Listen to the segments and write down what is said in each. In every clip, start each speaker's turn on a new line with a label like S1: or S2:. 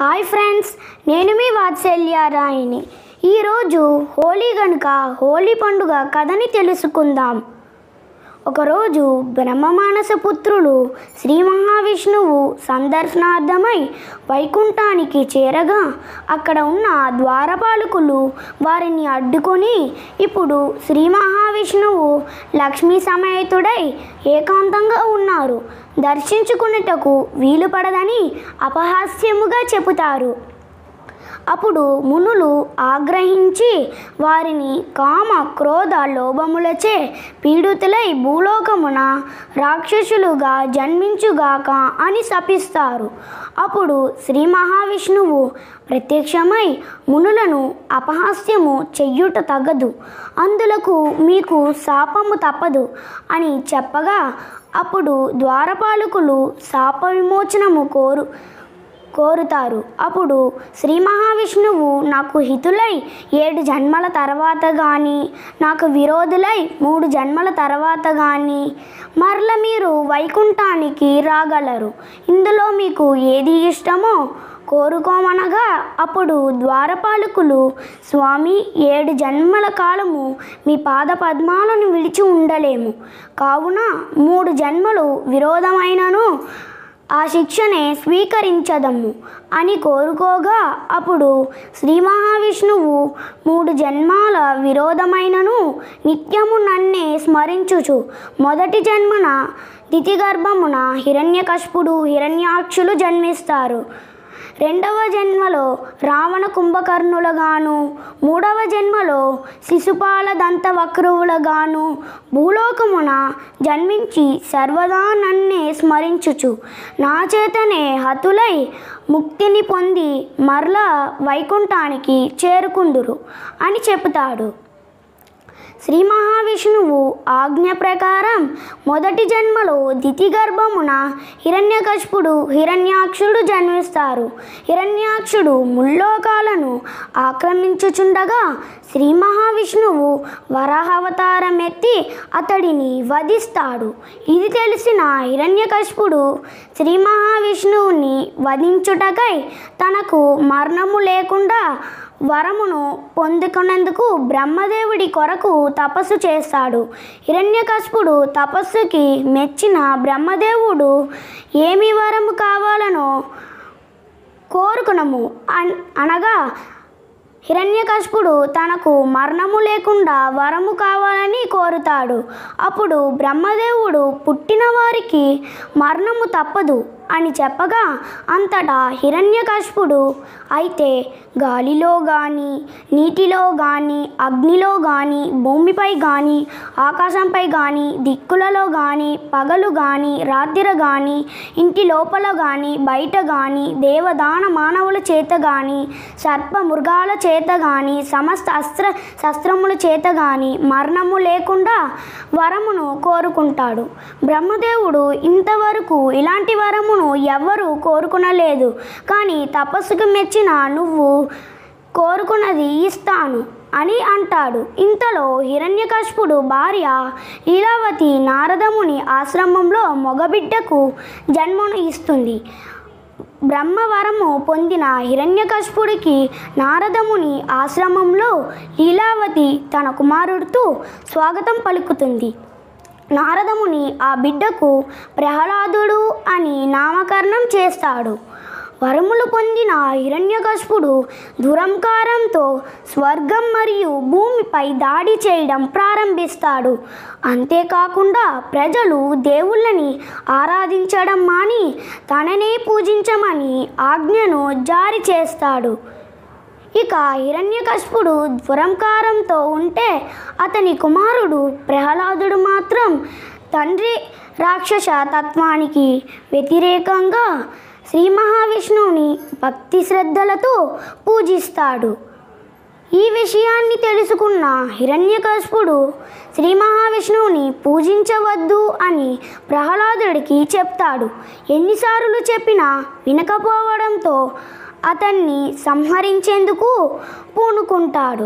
S1: hi friends నేను మీ వాత్సల్య రాయిని ఈరోజు హోలీ గనుక హోలీ పండుగ కథని తెలుసుకుందాం ఒకరోజు బ్రహ్మమానస పుత్రులు శ్రీ మహావిష్ణువు సందర్శనార్థమై వైకుంఠానికి చేరగా అక్కడ ఉన్న ద్వారపాలకులు వారిని అడ్డుకొని ఇప్పుడు శ్రీ మహావిష్ణువు లక్ష్మీ సమేతుడై ఏకాంతంగా ఉన్నారు దర్శించుకున్నటకు వీలు పడదని అపహాస్యముగా చెబుతారు అప్పుడు మునులు ఆగ్రహించి వారిని కామ క్రోధ లోభములచే పీడితులై భూలోకమున రాక్షసులుగా జన్మించుగాక అని శపిస్తారు అప్పుడు శ్రీ మహావిష్ణువు ప్రత్యక్షమై మునులను అపహాస్యము చెయ్యుట తగదు అందులకు మీకు శాపము తప్పదు అని చెప్పగా అప్పుడు ద్వారపాలకులు శాప విమోచనము కోరు కోరుతారు అప్పుడు శ్రీ మహావిష్ణువు నాకు హితులై ఏడు జన్మల తర్వాత కానీ నాకు విరోధులై మూడు జన్మల తర్వాత కానీ మరల మీరు వైకుంఠానికి రాగలరు ఇందులో మీకు ఏది ఇష్టమో కోరుకోమనగా అప్పుడు ద్వారపాలకులు స్వామి ఏడు జన్మల కాలము మీ పాద పద్మాలను విడిచి ఉండలేము కావున మూడు జన్మలు విరోధమైనను ఆ శిక్షనే స్వీకరించదము అని కోరుకోగా అప్పుడు శ్రీ మహావిష్ణువు మూడు జన్మాల విరోధమైనను నిత్యము నన్నే స్మరించుచు మొదటి జన్మన దితిగర్భమున హిరణ్యకశపుడు హిరణ్యాక్షులు జన్మిస్తారు రెండవ జన్మలో రావణ కుంభకర్ణులగాను మూడవ జన్మలో శిశుపాల దంత వక్రువులగాను భూలోకమున జన్మించి సర్వదా నన్నే స్మరించుచు నా చేతనే హతులై ముక్తిని పొంది మరలా వైకుంఠానికి చేరుకుందురు అని చెబుతాడు శ్రీ మహావిష్ణువు ఆజ్ఞ ప్రకారం మొదటి జన్మలో దితి గర్భమున హిరణ్యకశపుడు హిరణ్యాక్షుడు జన్మిస్తారు హిరణ్యాక్షుడు ముల్లోకాలను ఆక్రమించుచుండగా శ్రీ మహావిష్ణువు వరాహావతారం ఎత్తి అతడిని వధిస్తాడు ఇది తెలిసిన హిరణ్యకశపుడు శ్రీ మహావిష్ణువుని వధించుటకై తనకు మరణము లేకుండా వరమును పొందుకునేందుకు బ్రహ్మదేవుడి కొరకు తపస్సు చేస్తాడు హిరణ్యకశపుడు తపస్సుకి మెచ్చిన బ్రహ్మదేవుడు ఏమి వరము కావాలనో కోరుకునము అన్ అనగా హిరణ్యకశపుడు తనకు మరణము లేకుండా వరము కావాలని కోరుతాడు అప్పుడు బ్రహ్మదేవుడు పుట్టిన వారికి మరణము తప్పదు అని చెప్పగా అంతటా హిరణ్యకశపుడు అయితే గాలిలో కానీ నీటిలో కానీ అగ్నిలో కానీ భూమిపై కానీ ఆకాశంపై కానీ దిక్కులలో కానీ పగలు కానీ రాత్రి కానీ ఇంటి లోపల కానీ బయట కానీ దేవదాన మానవుల చేత కానీ సర్ప మృగాల చేత కానీ సమస్త అస్త్ర శస్త్రముల చేత కానీ మరణము లేకుండా వరమును కోరుకుంటాడు బ్రహ్మదేవుడు ఇంతవరకు ఇలాంటి వరమును ఎవ్వరూ కోరుకునలేదు కానీ తపస్సుకు మెచ్చిన నువ్వు కోరుకున్నది ఇస్తాను అని అంటాడు ఇంతలో హిరణ్యకశపుడు భార్య లీలావతి నారదముని ఆశ్రమంలో మగబిడ్డకు జన్మను ఇస్తుంది బ్రహ్మవరము పొందిన హిరణ్యకశపుడికి నారదముని ఆశ్రమంలో లీలావతి తన కుమారుడితో స్వాగతం పలుకుతుంది నారదముని ఆ బిడ్డకు ప్రహ్లాదుడు అని నామకరణం చేస్తాడు వరములు పొందిన హిరణ్యకశపుడు దురంకారంతో స్వర్గం మరియు భూమిపై దాడి చేయడం ప్రారంభిస్తాడు అంతేకాకుండా ప్రజలు దేవుళ్ళని ఆరాధించడం మాని తననే పూజించమని ఆజ్ఞను జారీ చేస్తాడు ఇక హిరణ్యకశపుడు దురంకారంతో ఉంటే అతని కుమారుడు ప్రహ్లాదుడు మాత్రం తండ్రి రాక్షస తత్వానికి వ్యతిరేకంగా శ్రీ మహావిష్ణువుని భక్తి శ్రద్ధలతో పూజిస్తాడు ఈ విషయాన్ని తెలుసుకున్న హిరణ్యకశపుడు శ్రీ మహావిష్ణువుని పూజించవద్దు అని ప్రహ్లాదుడికి చెప్తాడు ఎన్నిసార్లు చెప్పినా వినకపోవడంతో అతన్ని సంహరించేందుకు పూనుకుంటాడు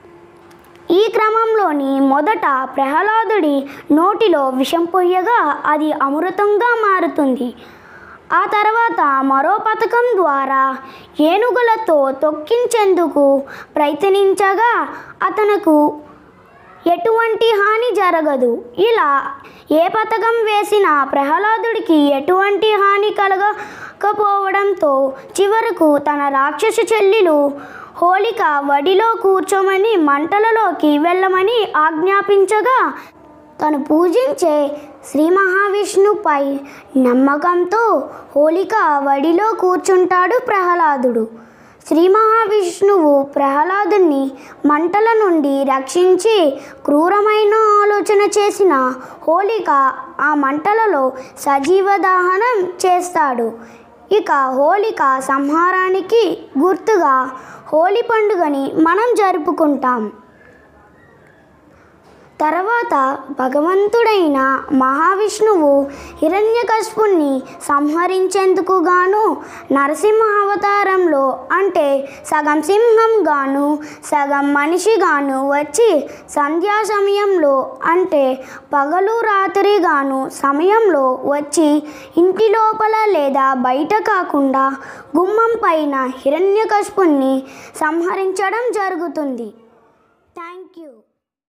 S1: ఈ క్రమంలోని మొదట ప్రహ్లాదుడి నోటిలో విషం పొయ్యగా అది అమృతంగా మారుతుంది ఆ తర్వాత మరో పథకం ద్వారా ఏనుగులతో తొక్కించేందుకు ప్రయత్నించగా అతనుకు ఎటువంటి హాని జరగదు ఇలా ఏ పథకం వేసినా ప్రహ్లాదుడికి ఎటువంటి హాని కలగకపోవడంతో చివరకు తన రాక్షస చెల్లెలు హోలిక వడిలో కూర్చోమని మంటలలోకి వెళ్ళమని ఆజ్ఞాపించగా తను పూజించే శ్రీ మహావిష్ణుపై నమ్మకంతో హోలిక వడిలో కూర్చుంటాడు ప్రహ్లాదుడు శ్రీ మహావిష్ణువు ప్రహ్లాదుని మంటల నుండి రక్షించి క్రూరమైన ఆలోచన చేసిన హోలిక ఆ మంటలలో సజీవ దహనం చేస్తాడు ఇక హోలిక సంహారానికి గుర్తుగా హోలీ పండుగని మనం జరుపుకుంటాం తర్వాత భగవంతుడైన మహావిష్ణువు హిరణ్యకశిపుణ్ణి సంహరించేందుకు గాను నరసింహ అవతారంలో అంటే సగం సింహం గాను సగం మనిషి గాను వచ్చి సంధ్యా సమయంలో అంటే పగలు రాత్రి గాను సమయంలో వచ్చి ఇంటి లోపల లేదా బయట కాకుండా గుమ్మం పైన హిరణ్యకశిపుణ్ణి సంహరించడం జరుగుతుంది థ్యాంక్ యూ